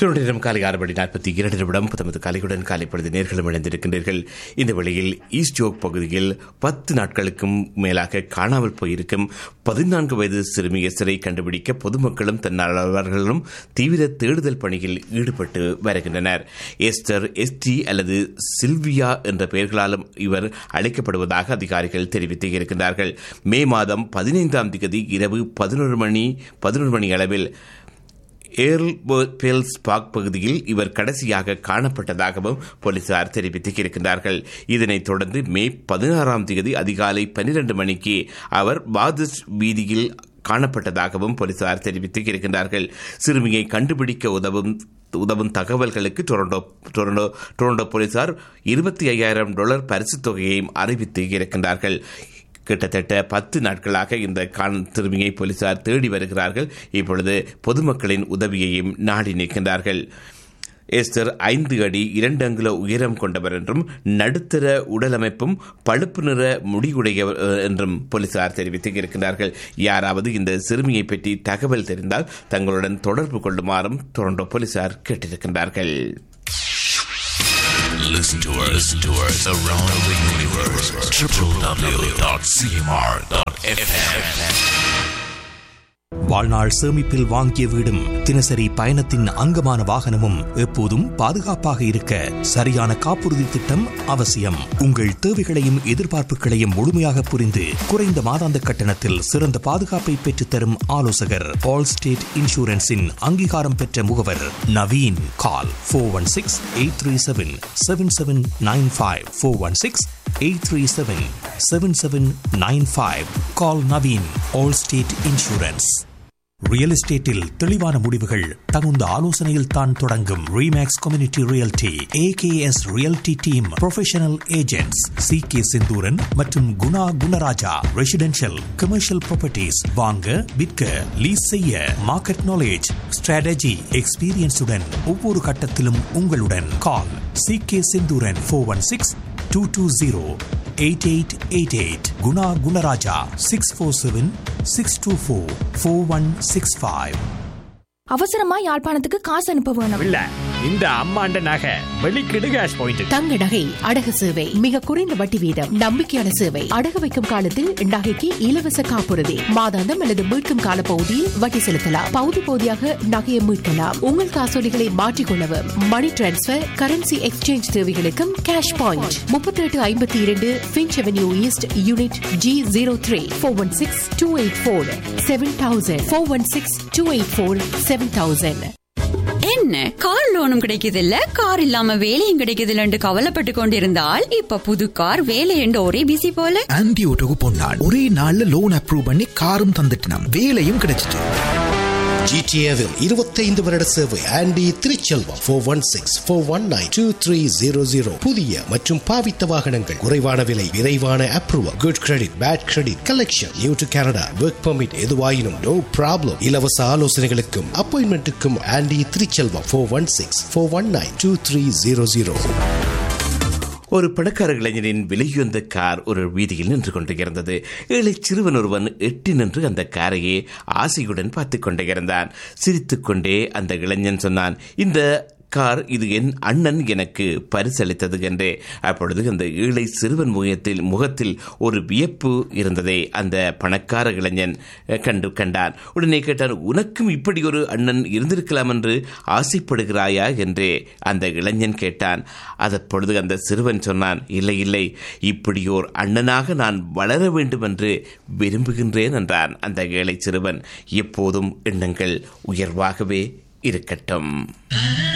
தொடர்ந்து நேரம் காலை ஆறு மணி நாற்பத்தி இரண்டு நிமிடம் தமது கலையுடன் காலை பொழுது நேர்களும் இணைந்திருக்கின்றீர்கள் இந்த வேளையில் ஈஸ்ட் ஜோக் பகுதியில் பத்து நாட்களுக்கும் மேலாக காணாமல் போயிருக்கும் பதினான்கு வயது சிறுமி எஸ்தரை கண்டுபிடிக்க பொதுமக்களும் தன்னார்வலர்களும் தீவிர தேடுதல் பணியில் ஈடுபட்டு வருகின்றனர் எஸ்தர் எஸ்டி அல்லது சில்வியா என்ற பெயர்களாலும் இவர் அழைக்கப்படுவதாக அதிகாரிகள் தெரிவித்து இருக்கின்றார்கள் மே மாதம் பதினைந்தாம் தேதி இரவு பதினொரு மணி பதினொரு மணி அளவில் ஏர்பேல்ஸ் பார்க் பகுதியில் இவர் கடைசியாக காணப்பட்டதாகவும் போலீசார் தெரிவித்து இருக்கின்றார்கள் இதனைத் தொடர்ந்து மே பதினாறாம் தேதி அதிகாலை பன்னிரண்டு மணிக்கு அவர் பாதுஷ் வீதியில் காணப்பட்டதாகவும் போலீசார் தெரிவித்து இருக்கின்றார்கள் சிறுமியை கண்டுபிடிக்க உதவும் உதவும் தகவல்களுக்கு டொரண்டோ டொரண்டோ டொரண்டோ போலீசார் இருபத்தி ஐயாயிரம் டாலர் பரிசுத் தொகையையும் அறிவித்து இருக்கின்றார்கள் கிட்டத்தட்ட பத்து நாட்களாக இந்த காண் சிறுமியை போலீசார் தேடி வருகிறார்கள் இப்பொழுது பொதுமக்களின் உதவியையும் நாடி நிற்கின்றார்கள் எஸ்தர் ஐந்து அடி இரண்டு அங்குல உயரம் கொண்டவர் என்றும் நடுத்தர உடலமைப்பும் பழுப்பு நிற முடிவுடையவர் என்றும் போலீசார் தெரிவித்து இருக்கின்றார்கள் யாராவது இந்த சிறுமியை பற்றி தகவல் தெரிந்தால் தங்களுடன் தொடர்பு கொள்ளுமாறும் டொரண்டோ போலீசார் கேட்டிருக்கின்றார்கள் Listen to us, listen to us around the universe. www.cmr.fm. வாழ்நாள் சேமிப்பில் வாங்கிய வீடும் தினசரி பயணத்தின் அங்கமான வாகனமும் எப்போதும் பாதுகாப்பாக இருக்க சரியான காப்புறுதி திட்டம் அவசியம் உங்கள் தேவைகளையும் எதிர்பார்ப்புகளையும் முழுமையாக புரிந்து குறைந்த மாதாந்த கட்டணத்தில் சிறந்த பாதுகாப்பை பெற்றுத்தரும் ஆலோசகர் ஆல் ஸ்டேட் இன்சூரன்ஸின் அங்கீகாரம் பெற்ற முகவர் Naveen call four one six eight three seven seven seven nine five four one six eight three seven seven seven nine five call Naveen Allstate insurance real எஸ்டேட்டில் தெளிவான முடிவுகள் தகுந்த ஆலோசனையில் தான் தொடங்கும் Remax community realty A K S realty team professional agents C K Senthooran மற்றும் Guna Gunarajah residential commercial properties வாங்க விற்க லீஸ் செய்ய மார்க்கெட் நாலேஜ் ஸ்ட்ராட்டஜி எக்ஸ்பீரியன்ஸுடன் ஒவ்வொரு கட்டத்திலும் உங்களுடன் call C K Senthooran four one six two two zero eight eight eight eight Guna Gunarajah six four seven six two four four one six five அவசரமா யாழ்ப்பாணத்துக்கு காசு அனுப்ப வேணும் இல்ல இந்த அம்மாண்ட நகை வெளிக்கிடு கேஷ் பாயிண்ட் தங்க நகை அடகு சேவை மிக குறைந்த வட்டி வீதம் நம்பிக்கையான சேவை அடகு வைக்கும் காலத்தில் நகைக்கு இலவச காப்புறுதி மாதாந்தம் அல்லது மீட்கும் கால பகுதியில் வட்டி செலுத்தலாம் பகுதி பகுதியாக நகையை மீட்கலாம் உங்கள் காசோலிகளை மாற்றிக்கொள்ளவும் மணி டிரான்ஸ்பர் கரன்சி எக்ஸ்சேஞ்ச் தேவைகளுக்கும் கேஷ் பாயிண்ட் முப்பத்தி எட்டு ஐம்பத்தி இரண்டு Finch avenue east unit G zero three four one six two eight four seven thousand four one six two eight four seven thousand என்ன கார் லோனும் கிடைக்குதில்ல கார் இல்லாம வேலையும் கிடைக்குதில்லன்னு கவலைப்பட்டு கொண்டிருந்தால் இப்ப புது கார் வேலை என்று ஒரே பிசி போல ஆன்டி ஓட்டோக்கு பொன்னாள் ஒரே நாள்ல லோன் அப்ரூவ் பண்ணி காரும் தந்துட்டினாம் வேலையும் கிடைச்சிட்டு ஜிடிஏவில் இருபத்தைந்து வருட சேவை Andy Thiruchelvam four one six four one nine two three zero zero புதிய மற்றும் பாவித்த வாகனங்கள் குறைவான விலை விரைவான approval good credit bad credit collection new to Canada work permit எதுவாயினும் நோ ப்ராப்ளம் இலவச ஆலோசனைகளுக்கும் அப்பாயின்மெண்ட்டுக்கும் Andy Thiruchelvam four one six four one nine two three zero zero ஒரு பணக்கார இளைஞனின் விலையுந்த கார் ஒரு வீதியில் நின்று கொண்டிருந்தது ஏழை சிறுவன் ஒருவன் எட்டி நின்று அந்த காரையே ஆசையுடன் பார்த்து கொண்டிருந்தான் சிரித்துக்கொண்டே அந்த இளைஞன் சொன்னான் இந்த கார் இது என் அண்ணன் எனக்கு பரிசளித்தது என்றே அப்பொழுது அந்த ஏழை சிறுவன் முகத்தில் முகத்தில் ஒரு வியப்பு இருந்ததை அந்த பணக்கார இளைஞன் கண்டு கண்டான் உடனே கேட்டான் உனக்கும் இப்படி ஒரு அண்ணன் இருந்திருக்கலாம் என்று ஆசைப்படுகிறாயா என்றே அந்த இளைஞன் கேட்டான் அதப்பொழுது அந்த சிறுவன் சொன்னான் இல்லை இல்லை இப்படியோர் அண்ணனாக நான் வளர வேண்டும் என்று விரும்புகின்றேன் என்றான் அந்த ஏழை சிறுவன் எப்போதும் எண்ணங்கள் உயர்வாகவே இருக்கட்டும்